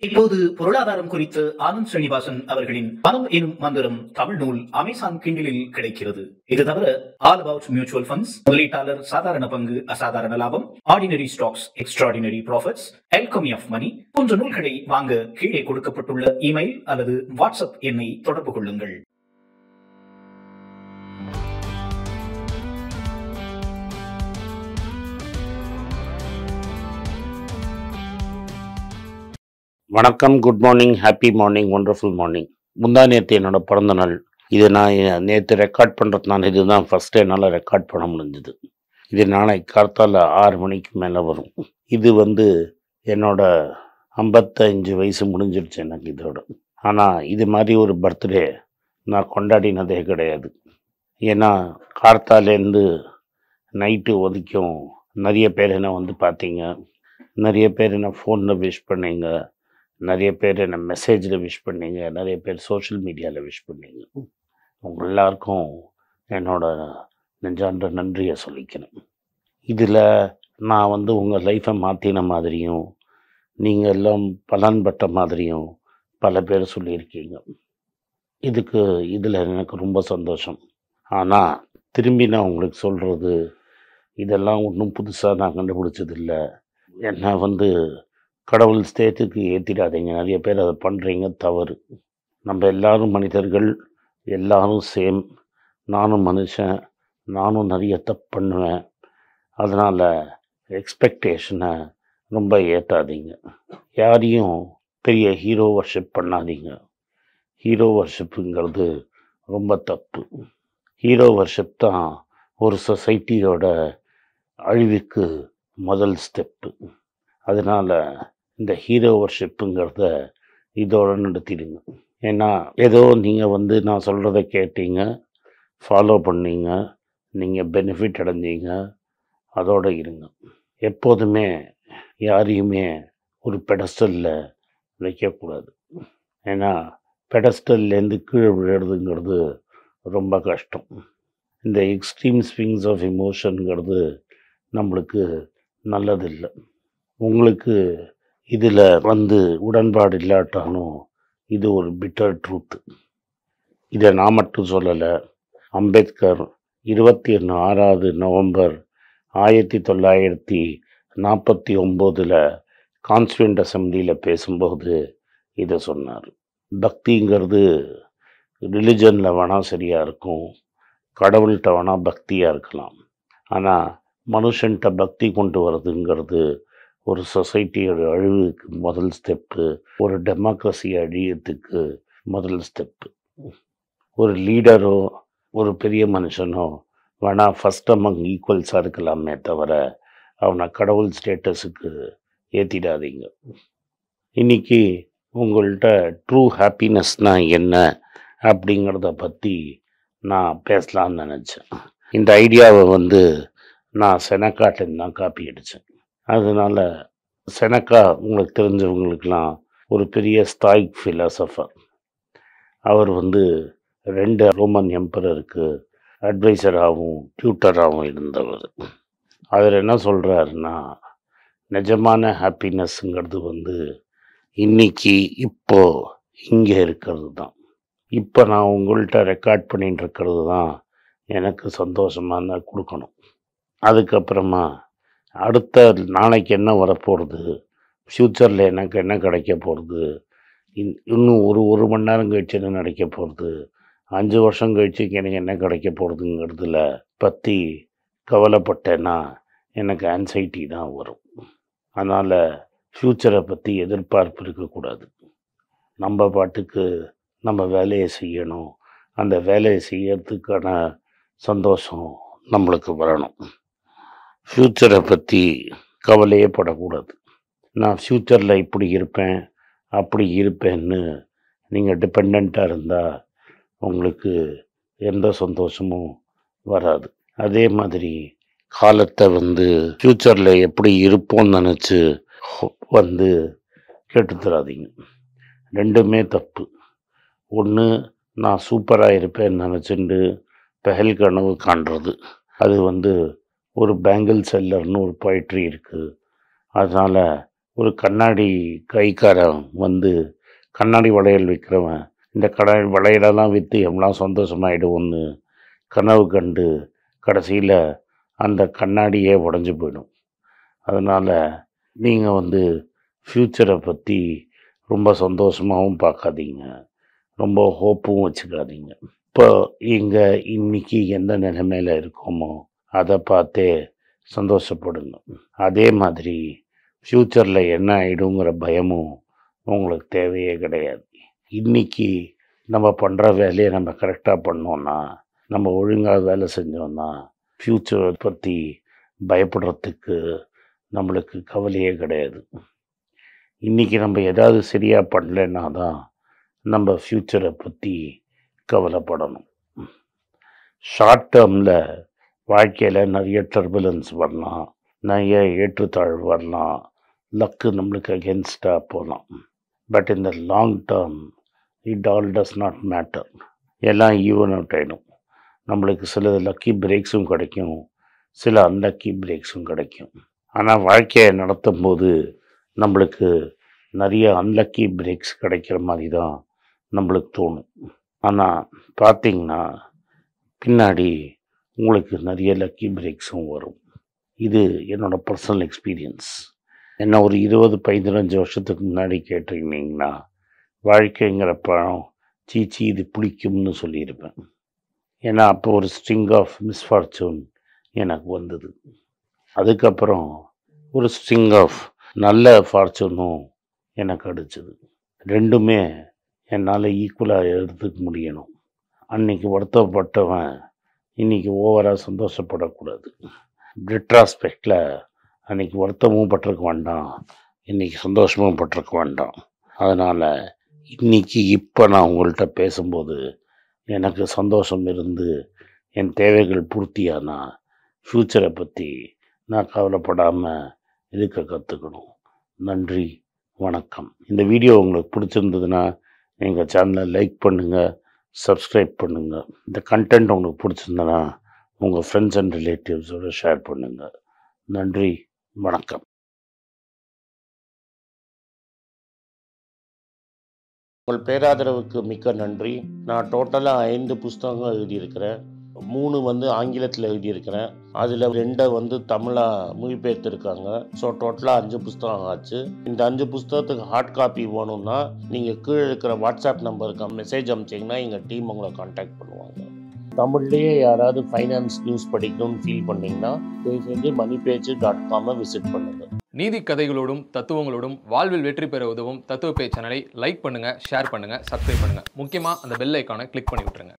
இப்போது பொருளாதாரம் குறித்து ஆனந்த் ஸ்ரீனிவாசன் அவர்களின் பணம் எனும் மந்திரம் தமிழ் நூல் அமேசான் கிண்டிலில் கிடைக்கிறது இது தவிர ஆல் அபவுட் மியூச்சுவல் ஃபண்ட்ஸ் முதலீட்டாளர் சாதாரண பங்கு அசாதாரண லாபம் ordinary stocks extraordinary profits alchemy of money போன்ற நூல்களை வாங்க கீழே கொடுக்கப்பட்டுள்ள இமெயில் அல்லது வாட்ஸ்அப் எண்ணை தொடர்பு கொள்ளுங்கள் வணக்கம் good morning happy morning wonderful morning முந்தா நேற்று என்னோட பிறந்த நாள் இது நான் நேற்று ரெக்கார்ட் பண்ணுறதுனால இதுதான் ஃபஸ்ட்டு என்னால் ரெக்கார்ட் பண்ண முடிஞ்சுது இது நாளைக்கு கார்த்தால ஆறு மணிக்கு மேலே வரும் இது வந்து என்னோட ஐம்பத்தஞ்சு வயசு முடிஞ்சிடுச்சு எனக்கு இதோட ஆனால் இது மாதிரி ஒரு பர்த்டே நான் கொண்டாடினதே கிடையாது ஏன்னா கார்த்தாலேருந்து நைட்டு ஒதுக்கும் நிறைய பேர் என்ன வந்து பார்த்தீங்க நிறைய பேர் என்ன ஃபோனில் விஷ் பண்ணீங்க நிறைய பேர் என்ன மெசேஜில் விஷ் பண்ணீங்க நிறைய பேர் சோஷியல் மீடியாவில் விஷ் பண்ணீங்க உங்க எல்லாருக்கும் என்னோட நெஞ்சான்ற நன்றியை சொல்லிக்கிறேன் இதில் நான் வந்து உங்கள் லைஃப்பை மாற்றின மாதிரியும் நீங்கள் எல்லாம் பலன் பெற்ற மாதிரியும் பல பேர் சொல்லியிருக்கீங்க இதுக்கு இதில் எனக்கு ரொம்ப சந்தோஷம் ஆனால் திரும்பி நான் உங்களுக்கு சொல்கிறது இதெல்லாம் ஒன்றும் புதுசாக நான் கண்டுபிடிச்சதில்ல என்ன வந்து கடவுள் ஸ்டேட்டுக்கு ஏற்றிடாதீங்க நிறைய பேர் அதை பண்ணுறீங்க தவறு நம்ம எல்லாரும் மனிதர்கள் எல்லாரும் சேம் நானும் மனுஷன் நானும் நிறைய தப்பு பண்ணுவேன் அதனால் எக்ஸ்பெக்டேஷனை ரொம்ப ஏற்றாதீங்க யாரையும் பெரிய ஹீரோ வர்ஷிப் பண்ணாதீங்க ஹீரோ வர்ஷிப்புங்கிறது ரொம்ப தப்பு ஹீரோ வர்ஷிப் தான் ஒரு சொசைட்டியோட அழிவுக்கு முதல் ஸ்டெப்பு அதனால் இந்த ஹீரோ வர்ஷிப்புங்கிறத இதோட நடத்திடுங்க ஏன்னா ஏதோ நீங்கள் வந்து நான் சொல்கிறத கேட்டீங்க ஃபாலோ பண்ணீங்க நீங்கள் பெனிஃபிட் அடைஞ்சீங்க அதோட இருங்க எப்போதுமே யாரையுமே ஒரு பெடஸ்டலில் வைக்கக்கூடாது ஏன்னா பெடஸ்டல்லேருந்து கீழே விழுறதுங்கிறது ரொம்ப கஷ்டம் இந்த எக்ஸ்ட்ரீம் ஸ்விங்ஸ் ஆஃப் இமோஷனுங்கிறது நம்மளுக்கு நல்லதில்லை உங்களுக்கு இதில் வந்து உடன்பாடு இல்லாட்டாலும் இது ஒரு பிட்டர் ட்ரூத்து இதை நான் மட்டும் சொல்லலை அம்பேத்கர் இருபத்தி ஒன்று ஆறாவது நவம்பர் ஆயிரத்தி தொள்ளாயிரத்தி நாற்பத்தி ஒம்போதில் கான்ஸ்டியூண்ட் அசம்பிளியில் பேசும்போது இதை சொன்னார் பக்திங்கிறது ரிலிஜனில் வேணால் சரியாக இருக்கும் கடவுள்கிட்ட வேணால் பக்தியாக இருக்கலாம் ஆனால் மனுஷன்கிட்ட பக்தி கொண்டு வர்றதுங்கிறது ஒரு சொசைட்டியோட அழிவுக்கு முதல் ஸ்டெப்பு ஒரு டெமோக்ரஸி அழியத்துக்கு முதல் ஸ்டெப்பு ஒரு லீடரோ ஒரு பெரிய மனுஷனோ வேணா ஃபஸ்ட் அமங் ஈக்குவல்ஸாக இருக்கலாமே தவிர அவனை கடவுள் ஸ்டேட்டஸுக்கு ஏற்றிடாதீங்க இன்னைக்கு உங்கள்கிட்ட ட்ரூ ஹாப்பினஸ்னால் என்ன அப்படிங்கிறத பற்றி நான் பேசலாம்னு நினச்சேன் இந்த ஐடியாவை வந்து நான் செனக்காட்டில் தான் காப்பி அடித்தேன் அதனால் செனக்கா உங்களுக்கு தெரிஞ்சவங்களுக்கெல்லாம் ஒரு பெரிய ஸ்தாயிக் ஃபிலாசபர் அவர் வந்து ரெண்டு ரோமன் எம்பரருக்கு அட்வைசராகவும் டியூட்டராகவும் இருந்தவர் அவர் என்ன சொல்கிறாருன்னா நிஜமான ஹாப்பினஸ்ங்கிறது வந்து இன்னைக்கு இப்போ இங்கே இருக்கிறது தான் இப்போ நான் உங்கள்கிட்ட ரெக்கார்ட் பண்ணிட்டு இருக்கிறது தான் எனக்கு சந்தோஷமாக இருந்தால் கொடுக்கணும் அதுக்கப்புறமா அடுத்த நாளைக்கு என்ன வரப்போகிறது ஃப்யூச்சரில் எனக்கு என்ன கிடைக்க போகிறது இன்னும் ஒரு ஒரு மணி நேரம் கழிச்சு என்ன நடக்க போகிறது அஞ்சு வருஷம் கழிச்சு எனக்கு என்ன கிடைக்க போகிறதுங்கிறதுல பற்றி கவலைப்பட்டேன்னா எனக்கு ஆன்சைட்டி தான் வரும் அதனால் ஃப்யூச்சரை பற்றி எதிர்பார்ப்பு இருக்கக்கூடாது நம்ம பாட்டுக்கு நம்ம வேலையை செய்யணும் அந்த வேலையை செய்யறதுக்கான சந்தோஷம் நம்மளுக்கு வரணும் ஃப்யூச்சரை பற்றி கவலையே படக்கூடாது நான் ஃப்யூச்சரில் இப்படி இருப்பேன் அப்படி இருப்பேன்னு நீங்கள் டிபெண்ட்டாக இருந்தால் உங்களுக்கு எந்த சந்தோஷமும் வராது அதே மாதிரி காலத்தை வந்து ஃப்யூச்சரில் எப்படி இருப்போம்னு நினச்சி வந்து கெட்டுத்தராதீங்க ரெண்டுமே தப்பு ஒன்று நான் சூப்பராக இருப்பேன்னு நினச்சிண்டு பெஹல் கனவு காண்றது அது வந்து ஒரு பேங்கிள் செல்லர்னு ஒரு பொயிட்ரி இருக்குது அதனால் ஒரு கண்ணாடி கைக்காரன் வந்து கண்ணாடி வளையல் விற்கிறவன் இந்த கண்ணாடி வளையலெல்லாம் விற்று எவ்வளோ சந்தோஷமாயிடுவோன்னு கனவு கண்டு கடைசியில் அந்த கண்ணாடியே உடஞ்சி போயிடும் அதனால் நீங்கள் வந்து ஃப்யூச்சரை பற்றி ரொம்ப சந்தோஷமாகவும் பார்க்காதீங்க ரொம்ப ஹோப்பும் வச்சுக்காதீங்க இப்போ இங்கே இன்னைக்கு எந்த நிலைமையில் இருக்கோமோ அதை பார்த்தே சந்தோஷப்படுங்க அதே மாதிரி ஃப்யூச்சரில் என்ன ஆகிடுங்கிற பயமும் உங்களுக்கு தேவையே கிடையாது இன்னைக்கு நம்ம பண்ணுற வேலையை நம்ம கரெக்டாக பண்ணோன்னா நம்ம ஒழுங்காக வேலை செஞ்சோன்னா ஃப்யூச்சரை பற்றி பயப்படுறதுக்கு நம்மளுக்கு கவலையே கிடையாது இன்றைக்கி நம்ம ஏதாவது சரியாக பண்ணலைன்னா தான் நம்ம ஃப்யூச்சரை பற்றி கவலைப்படணும் ஷார்ட் டேர்மில் வாழ்க்கையில் நிறைய டர்புலன்ஸ் வரலாம் நிறைய ஏற்றுத்தாழ்வு வரலாம் லக்கு நம்மளுக்கு அகென்ஸ்டாக போகலாம் பட் இந்த long term it all does not matter எல்லாம் ஈவன் அவுட் ஆகிடும் நம்மளுக்கு சில லக்கி பிரேக்ஸும் கிடைக்கும் சில அன்லக்கி பிரேக்ஸும் கிடைக்கும் ஆனால் வாழ்க்கையை நடத்தும் போது நம்மளுக்கு நிறைய அன்லக்கி பிரேக்ஸ் கிடைக்கிற மாதிரி தான் நம்மளுக்கு தோணும் ஆனால் பார்த்தீங்கன்னா பின்னாடி உங்களுக்கு நிறைய லக்கி பிரேக்ஸும் வரும் இது என்னோட பர்சனல் எக்ஸ்பீரியன்ஸ் என்ன ஒரு இருபது பதினஞ்சு வருஷத்துக்கு முன்னாடி கேட்டிருந்தீங்கன்னா வாழ்க்கைங்கிற பழம் சீச்சி இது பிடிக்கும்னு சொல்லியிருப்பேன் ஏன்னா அப்போ ஒரு ஸ்ட்ரிங் ஆஃப் மிஸ்ஃபார்ச்சூன் எனக்கு வந்தது அதுக்கப்புறம் ஒரு ஸ்ட்ரிங் ஆஃப் நல்ல ஃபார்ச்சூனும் எனக்கு அடிச்சது ரெண்டுமே என்னால் ஈக்குவலாக எடுத்துக்க முடியணும் அன்னைக்கு வருத்தப்பட்டவன் இன்னைக்கு ஓவராக சந்தோஷப்படக்கூடாது ரெட்ராஸ்பெக்டில் அன்னைக்கு வருத்தமும் பட்டிருக்க வேண்டாம் இன்னைக்கு சந்தோஷமும் பட்டிருக்க வேண்டாம் அதனால் இன்னைக்கு இப்போ நான் உங்கள்கிட்ட பேசும்போது எனக்கு சந்தோஷம் இருந்து என் தேவைகள் பூர்த்தியானா ஃப்யூச்சரை பற்றி நான் கவலைப்படாமல் இருக்க கற்றுக்கணும் நன்றி வணக்கம் இந்த வீடியோ உங்களுக்கு பிடிச்சிருந்ததுன்னா எங்கள் சேனலை லைக் பண்ணுங்கள் சப்ஸ்கிரைப் பண்ணுங்கள் இந்த கண்டென்ட் உங்களுக்கு பிடிச்சிருந்தனா உங்கள் ஃப்ரெண்ட்ஸ் அண்ட் ரிலேட்டிவ்ஸோடு ஷேர் பண்ணுங்கள் நன்றி வணக்கம் உங்கள் பேராதரவுக்கு மிக்க நன்றி நான் டோட்டலாக ஐந்து புஸ்தகங்கள் எழுதியிருக்கிறேன் மூணு வந்து ஆங்கிலத்தில் எழுதியிருக்கிறேன் அதில் ரெண்டை வந்து தமிழாக மொழிபெயர்த்துருக்காங்க ஸோ டோட்டலாக அஞ்சு புஸ்தகம் ஆச்சு இந்த அஞ்சு புஸ்தகத்துக்கு ஹார்ட் காப்பி வேணும்னா நீங்கள் கீழே இருக்கிற வாட்ஸ்அப் நம்பருக்கு மெசேஜ் அனுப்பிச்சிங்கன்னா எங்கள் டீம் உங்களை காண்டாக்ட் பண்ணுவாங்க தமிழ்லேயே யாராவது ஃபைனான்ஸ் நியூஸ் படிக்கணும்னு ஃபீல் பண்ணீங்கன்னா தயவு செஞ்சு மணி பேஜ் டாட் காமை விசிட் பண்ணுங்கள் நீதி கதைகளோடும் தத்துவங்களோடும் வாழ்வில் வெற்றி பெற உதவும் தத்துவ பேச்சு சேனலை லைக் பண்ணுங்க ஷேர் பண்ணுங்க சப்ஸ்கிரைப் பண்ணுங்க முக்கியமா அந்த பெல் ஐக்கானை கிளிக் பண்ணி விட்டுருங்க